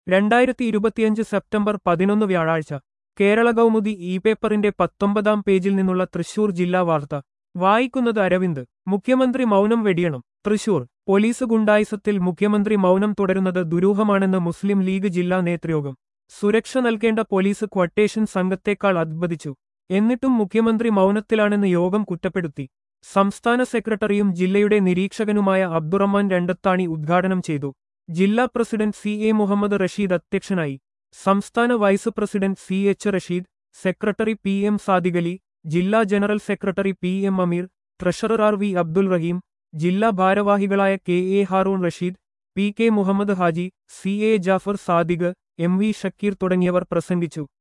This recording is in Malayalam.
രണ്ടായിരത്തി ഇരുപത്തിയഞ്ച് സെപ്റ്റംബർ പതിനൊന്ന് വ്യാഴാഴ്ച കേരള കൗമുദി ഇ പേപ്പറിന്റെ പത്തൊമ്പതാം പേജിൽ നിന്നുള്ള തൃശൂർ ജില്ലാ വാർത്ത വായിക്കുന്നത് അരവിന്ദ് മുഖ്യമന്ത്രി മൗനം വെടിയണം തൃശൂർ പോലീസ് ഗുണ്ടായിസത്തിൽ മുഖ്യമന്ത്രി മൗനം തുടരുന്നത് ദുരൂഹമാണെന്ന് മുസ്ലിം ലീഗ് ജില്ലാ നേതൃയോഗം സുരക്ഷ നൽകേണ്ട പോലീസ് ക്വട്ടേഷൻ സംഘത്തേക്കാൾ അദ്ഭുതിച്ചു എന്നിട്ടും മുഖ്യമന്ത്രി മൗനത്തിലാണെന്ന് യോഗം കുറ്റപ്പെടുത്തി സംസ്ഥാന സെക്രട്ടറിയും ജില്ലയുടെ നിരീക്ഷകനുമായ അബ്ദുറഹ്മാൻ രണ്ടത്താണി ഉദ്ഘാടനം ചെയ്തു ജില്ലാ president C A Muhammad Rasheed അധ്യക്ഷനായി സംസ്ഥാന vice president C H Rasheed secretary P M Sadiqali ജില്ലാ general secretary P M Ameer treasurer R V Abdul Rahim ജില്ലാ ഭാരവാഹികളായ K A Haroon Rasheed P K Muhammad Haji C A Jafar Sadiq M V Shakeer തുടങ്ങിയവർ പ്രസംഗിച്ചു